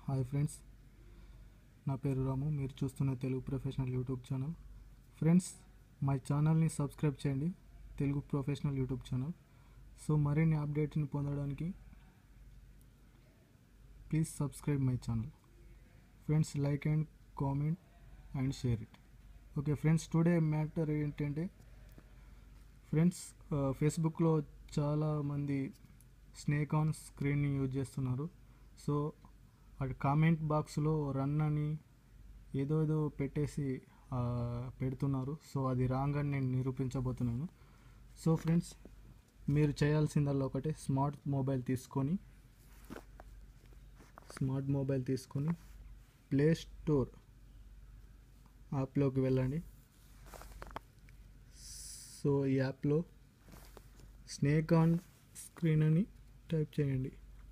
hi friends నా పేరు రాము మీరు చూస్తున్న Telugu professional YouTube channel friends మా ఛానల్ని సబ్స్క్రైబ్ చేయండి Telugu professional YouTube channel so మరిన్ని అప్డేట్ని పొందడానికి please subscribe my channel friends like and comment and share it okay friends today matter ఏంటంటే ఫ్రెండ్స్ ఫేస్బుక్లో చాలామంది స్నేక్ ఆన్ స్క్రీన్ని యూజ్ చేస్తున్నారు సో అటు కామెంట్ బాక్స్లో రన్ అని ఏదో ఏదో పెట్టేసి ఆ, పెడుతున్నారు సో అది రాంగ్ అని నేను నిరూపించబోతున్నాను సో ఫ్రెండ్స్ మీరు చేయాల్సిందల్లా ఒకటే స్మార్ట్ మొబైల్ తీసుకొని స్మార్ట్ మొబైల్ తీసుకొని ప్లే స్టోర్ యాప్లోకి వెళ్ళండి సో ఈ యాప్లో స్నేక్ ఆన్ స్క్రీన్ అని టైప్ చేయండి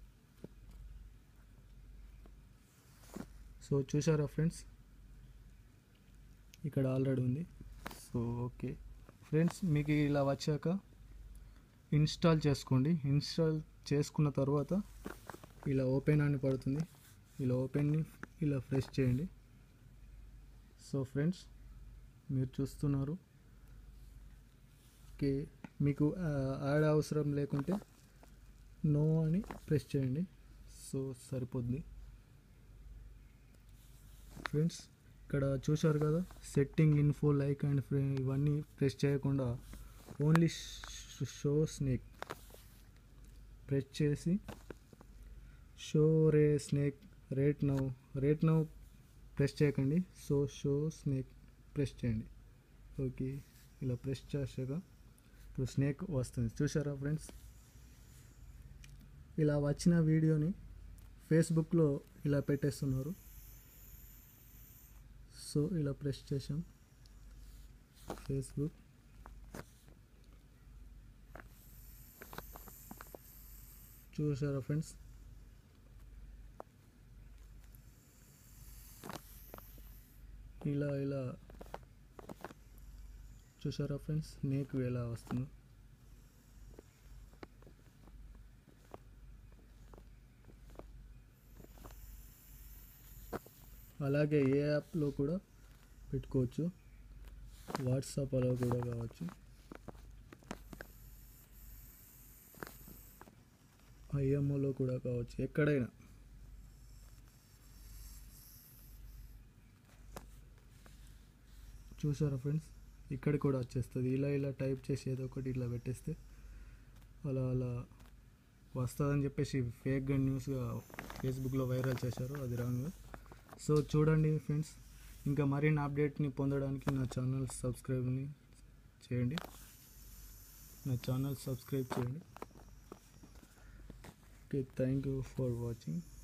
సో చూసారా ఫ్రెండ్స్ ఇక్కడ ఆల్రెడీ ఉంది సో ఓకే ఫ్రెండ్స్ మీకు ఇలా వచ్చాక ఇన్స్టాల్ చేసుకోండి ఇన్స్టాల్ చేసుకున్న తర్వాత ఇలా ఓపెన్ అని పడుతుంది ఇలా ఓపెన్ని ఇలా ఫ్రెష్ చేయండి సో ఫ్రెండ్స్ మీరు చూస్తున్నారు ఓకే మీకు ఆ, యాడ్ అవసరం లేకుంటే నో అని ప్రెస్ చేయండి సో సరిపోద్ది ఫ్రెండ్స్ ఇక్కడ చూశారు కదా సెట్టింగ్ ఇన్ఫో లైక్ అండ్ ఫ్రే ఇవన్నీ ప్రెస్ చేయకుండా ఓన్లీ షో స్నేక్ ప్రెస్ చేసి షో రే snake rate now rate now press చేయకండి సో షో స్నేక్ ప్రెస్ చేయండి ఓకే ఇలా ప్రెస్ చేసాక ఇప్పుడు స్నేక్ వస్తుంది చూసారా ఫ్రెండ్స్ ఇలా వచ్చిన వీడియోని ఫేస్బుక్లో ఇలా పెట్టేస్తున్నారు సో ఇలా ప్రెస్ చేసాం ఫేస్బుక్ చూసారా ఫ్రెండ్స్ ఇలా ఇలా చూసారా ఫ్రెండ్స్ నేకు ఎలా వస్తుందో అలాగే ఏ యాప్లో కూడా పెట్టుకోవచ్చు వాట్సాప్లో కూడా కావచ్చు ఐఎంఓలో కూడా కావచ్చు ఎక్కడైనా చూసారా ఫ్రెండ్స్ ఇక్కడ కూడా వచ్చేస్తుంది ఇలా ఇలా టైప్ చేసి ఏదో ఒకటి ఇట్లా పెట్టేస్తే అలా అలా వస్తుందని చెప్పేసి ఫేక్గా న్యూస్గా ఫేస్బుక్లో వైరల్ చేశారు అది రాంగ్ సో చూడండి ఫ్రెండ్స్ ఇంకా మరిన్ని అప్డేట్ని పొందడానికి నా ఛానల్ సబ్స్క్రైబ్ని చేయండి నా ఛానల్ సబ్స్క్రైబ్ చేయండి okay thank you for watching